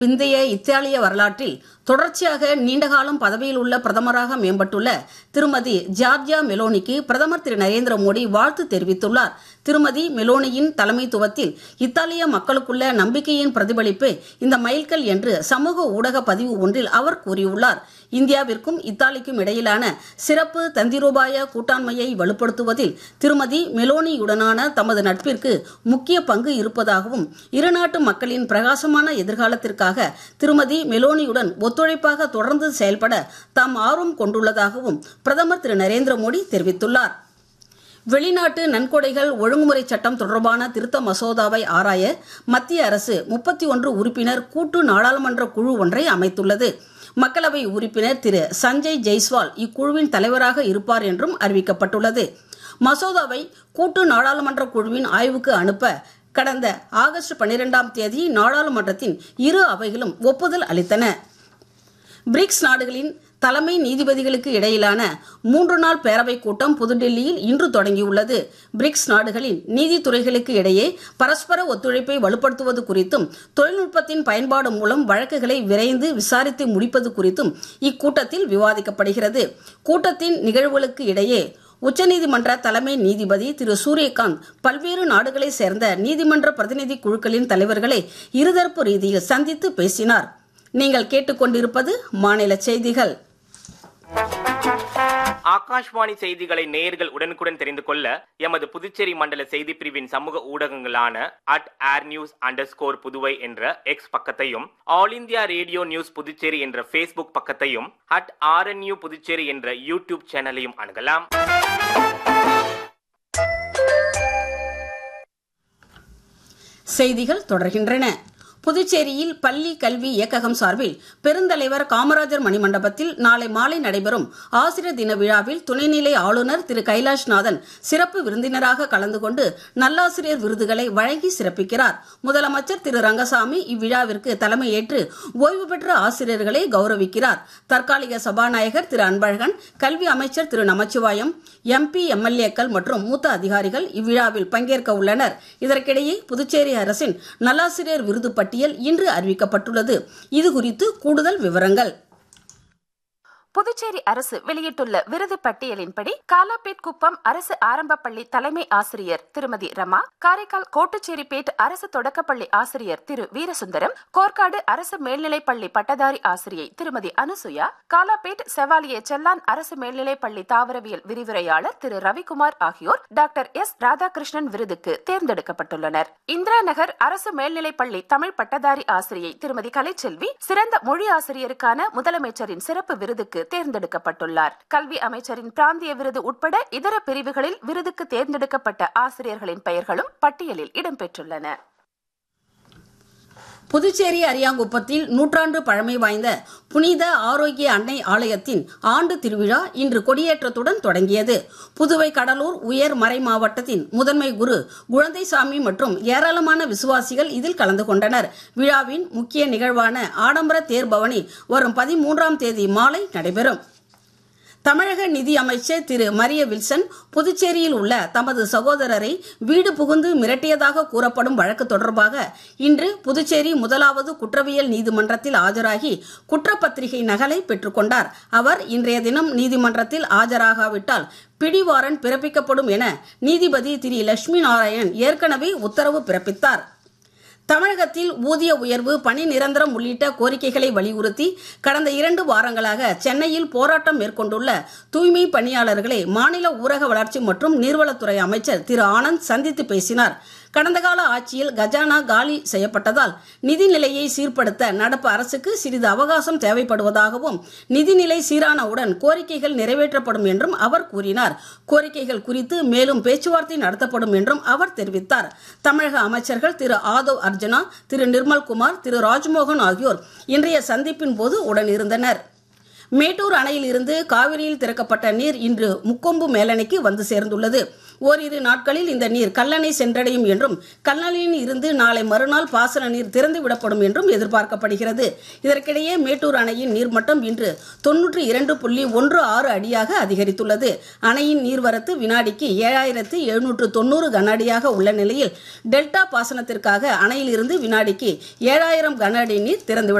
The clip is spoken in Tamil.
பிந்தைய இத்தாலிய வரலாற்றில் தொடர்ச்சியாக நீண்டகாலம் பதவியில் உள்ள பிரதமராக மேம்பட்டுள்ள திருமதி ஜார்ஜியா மெலோனிக்கு பிரதமர் திரு நரேந்திர மோடி வாழ்த்து தெரிவித்துள்ளார் திருமதி மெலோனியின் தலைமைத்துவத்தில் இத்தாலிய மக்களுக்குள்ள நம்பிக்கையின் பிரதிபலிப்பு இந்த மைல்கல் என்று சமூக ஊடக பதிவு ஒன்றில் அவர் கூறியுள்ளார் இந்தியாவிற்கும் இத்தாலிக்கும் இடையிலான சிறப்பு தந்திரோபாய கூட்டாண்மையை வலுப்படுத்துவதில் திருமதி மெலோனியுடனான தமது நட்பிற்கு முக்கிய பங்கு இருப்பதாகவும் இருநாட்டு மக்களின் பிரகாசமான எதிர்காலத்திற்காக திருமதி மெலோனியுடன் ஒத்துழைப்பாக தொடர்ந்து செயல்பட தாம் ஆர்வம் கொண்டுள்ளதாகவும் பிரதமர் திரு நரேந்திர மோடி தெரிவித்துள்ளார் வெளிநாட்டு நன்கொடைகள் ஒழுங்குமுறை சட்டம் தொடர்பான திருத்த மசோதாவை ஆராய மத்திய அரசு முப்பத்தி ஒன்று உறுப்பினர் கூட்டு நாடாளுமன்ற குழு ஒன்றை அமைத்துள்ளது மக்களவை உறுப்பினர் திரு சஞ்சய் ஜெய்ஸ்வால் இக்குழுவின் தலைவராக இருப்பார் என்றும் அறிவிக்கப்பட்டுள்ளது மசோதாவை கூட்டு நாடாளுமன்ற குழுவின் ஆய்வுக்கு அனுப்ப கடந்த ஆகஸ்ட் பனிரெண்டாம் தேதி நாடாளுமன்றத்தின் இரு அவைகளும் ஒப்புதல் அளித்தன பிரிக்ஸ் நாடுகளின் தலைமை நீதிபதிகளுக்கு இடையிலான மூன்று நாள் பேரவைக் கூட்டம் புதுடில்லியில் இன்று தொடங்கியுள்ளது பிரிக்ஸ் நாடுகளின் நீதித்துறைகளுக்கு இடையே பரஸ்பர ஒத்துழைப்பை வலுப்படுத்துவது குறித்தும் தொழில்நுட்பத்தின் பயன்பாடு மூலம் வழக்குகளை விரைந்து விசாரித்து முடிப்பது குறித்தும் இக்கூட்டத்தில் விவாதிக்கப்படுகிறது கூட்டத்தின் நிகழ்வுகளுக்கு இடையே உச்சநீதிமன்ற தலைமை நீதிபதி திரு சூரியகாந்த் பல்வேறு நாடுகளைச் சேர்ந்த நீதிமன்ற பிரதிநிதி குழுக்களின் தலைவர்களை இருதரப்பு ரீதியில் சந்தித்து பேசினார் நீங்கள் கேட்டுக்கொண்டிருப்பது மாநில செய்திகள் ஆகாஷ்வாணி செய்திகளை நேயர்கள் உடனுக்குடன் தெரிந்து கொள்ள எமது புதுச்சேரி மண்டல செய்தி பிரிவின் சமூக ஊடகங்களான at air news underscore Puduvai என்ற எக்ஸ் பக்கத்தையும் all India radio news Puducherry என்ற ஃபேஸ்புக் பக்கத்தையும் அட் ஆர்என்யூ புதுச்சேரி என்ற யூடியூப் சேனலையும் அணுகலாம் செய்திகள் தொடர்கின்றன புதுச்சேரியில் பள்ளி கல்வி இயக்ககம் சார்பில் பெருந்தலைவர் காமராஜர் மணிமண்டபத்தில் நாளை மாலை நடைபெறும் ஆசிரியர் தின விழாவில் துணைநிலை ஆளுநர் திரு கைலாஷ்நாதன் சிறப்பு விருந்தினராக கலந்து கொண்டு நல்லாசிரியர் விருதுகளை வழங்கி சிறப்பிக்கிறார் முதலமைச்சர் திரு ரங்கசாமி இவ்விழாவிற்கு தலைமையேற்று ஓய்வு பெற்ற ஆசிரியர்களை கௌரவிக்கிறார் தற்காலிக சபாநாயகர் திரு அன்பழகன் கல்வி அமைச்சர் திரு நமச்சிவாயம் எம்பி எம்எல்ஏக்கள் மற்றும் மூத்த அதிகாரிகள் இவ்விழாவில் பங்கேற்க உள்ளனர் இதற்கிடையே புதுச்சேரி அரசின் நல்லாசிரியர் விருது பட்டியல் இன்று அறிவிக்கப்பட்டுள்ளது இதுகுறித்து கூடுதல் விவரங்கள் புதுச்சேரி அரசு வெளியிட்டுள்ள விருது பட்டியலின்படி காலாப்பேட் குப்பம் அரசு ஆரம்ப பள்ளி தலைமை ஆசிரியர் திருமதி ரமா காரைக்கால் கோட்டுச்சேரிப்பேட் அரசு தொடக்கப்பள்ளி ஆசிரியர் திரு வீரசுந்தரம் கோர்க்காடு அரசு மேல்நிலைப் பள்ளி பட்டதாரி ஆசிரியை திருமதி அனுசுயா காலாப்பேட் செவாலிய செல்லான் அரசு மேல்நிலைப் பள்ளி தாவரவியல் விரிவுரையாளர் திரு ரவிக்குமார் ஆகியோர் டாக்டர் எஸ் ராதாகிருஷ்ணன் விருதுக்கு தேர்ந்தெடுக்கப்பட்டுள்ளனர் இந்திரா நகர் அரசு மேல்நிலைப் பள்ளி தமிழ் பட்டதாரி ஆசிரியை திருமதி கலைச்செல்வி சிறந்த மொழி ஆசிரியருக்கான முதலமைச்சரின் சிறப்பு விருதுக்கு தேர்ந்தெடுக்கப்பட்டுள்ளார் கல்வி அமைச்சரின் பிராந்திய விருது உட்பட இதர பிரிவுகளில் விருதுக்கு தேர்ந்தெடுக்கப்பட்ட ஆசிரியர்களின் பெயர்களும் பட்டியலில் இடம்பெற்றுள்ளன புதுச்சேரி அரியாங்குப்பத்தில் நூற்றாண்டு பழமை வாய்ந்த புனித ஆரோக்கிய அன்னை ஆலயத்தின் ஆண்டு திருவிழா இன்று கொடியேற்றத்துடன் தொடங்கியது புதுவை கடலூர் உயர் மறை மாவட்டத்தின் முதன்மை குரு குழந்தைசாமி மற்றும் ஏராளமான விசுவாசிகள் இதில் கலந்து கொண்டனர் விழாவின் முக்கிய நிகழ்வான ஆடம்பர தேர்பவனி வரும் பதிமூன்றாம் தேதி மாலை நடைபெறும் தமிழக நிதி அமைச்சர் திரு மரிய வில்சன் புதுச்சேரியில் உள்ள தமது சகோதரரை வீடு புகுந்து மிரட்டியதாக கூறப்படும் வழக்கு தொடர்பாக இன்று புதுச்சேரி முதலாவது குற்றவியல் நீதிமன்றத்தில் ஆஜராகி குற்றப்பத்திரிகை நகலை பெற்றுக்கொண்டார் அவர் இன்றைய தினம் நீதிமன்றத்தில் ஆஜராகாவிட்டால் பிடிவாரன் பிறப்பிக்கப்படும் என நீதிபதி திரு லட்சுமி நாராயணன் ஏற்கனவே உத்தரவு பிறப்பித்தார் தமிழகத்தில் ஊதிய உயர்வு பணி நிரந்தரம் உள்ளிட்ட கோரிக்கைகளை வலியுறுத்தி கடந்த இரண்டு வாரங்களாக சென்னையில் போராட்டம் மேற்கொண்டுள்ள தூய்மை பணியாளர்களை மாநில ஊரக வளர்ச்சி மற்றும் நீர்வளத்துறை அமைச்சர் திரு ஆனந்த் சந்தித்து பேசினார் கடந்த கால ஆட்சியில் கஜானா காலி செய்யப்பட்டதால் நிதிநிலையை சீர்படுத்த நடப்பு அரசுக்கு சிறிது அவகாசம் தேவைப்படுவதாகவும் நிதிநிலை சீரானவுடன் கோரிக்கைகள் நிறைவேற்றப்படும் என்றும் அவர் கூறினார் கோரிக்கைகள் குறித்து மேலும் பேச்சுவார்த்தை நடத்தப்படும் என்றும் அவர் தெரிவித்தார் தமிழக அமைச்சர்கள் திரு ஆதவ் அர்ஜுனா திரு நிர்மல்குமார் திரு ராஜ்மோகன் ஆகியோர் இன்றைய சந்திப்பின் போது உடனிருந்தனர் மேட்டூர் அணையில் இருந்து காவிரியில் திறக்கப்பட்ட நீர் இன்று முக்கொம்பு மேலணைக்கு வந்து சேர்ந்துள்ளது ஓரிரு நாட்களில் இந்த நீர் கல்லணை சென்றடையும் என்றும் கல்லணையில் இருந்து நாளை மறுநாள் பாசன நீர் திறந்து விடப்படும் என்றும் எதிர்பார்க்கப்படுகிறது இதற்கிடையே மேட்டூர் அணையின் நீர்மட்டம் இன்று தொன்னூற்றி இரண்டு புள்ளி ஒன்று ஆறு அடியாக அதிகரித்துள்ளது அணையின் நீர்வரத்து வினாடிக்கு ஏழாயிரத்து எழுநூற்று தொண்ணூறு கன அடியாக உள்ள நிலையில் டெல்டா பாசனத்திற்காக அணையிலிருந்து வினாடிக்கு ஏழாயிரம் கன அடி நீர் திறந்து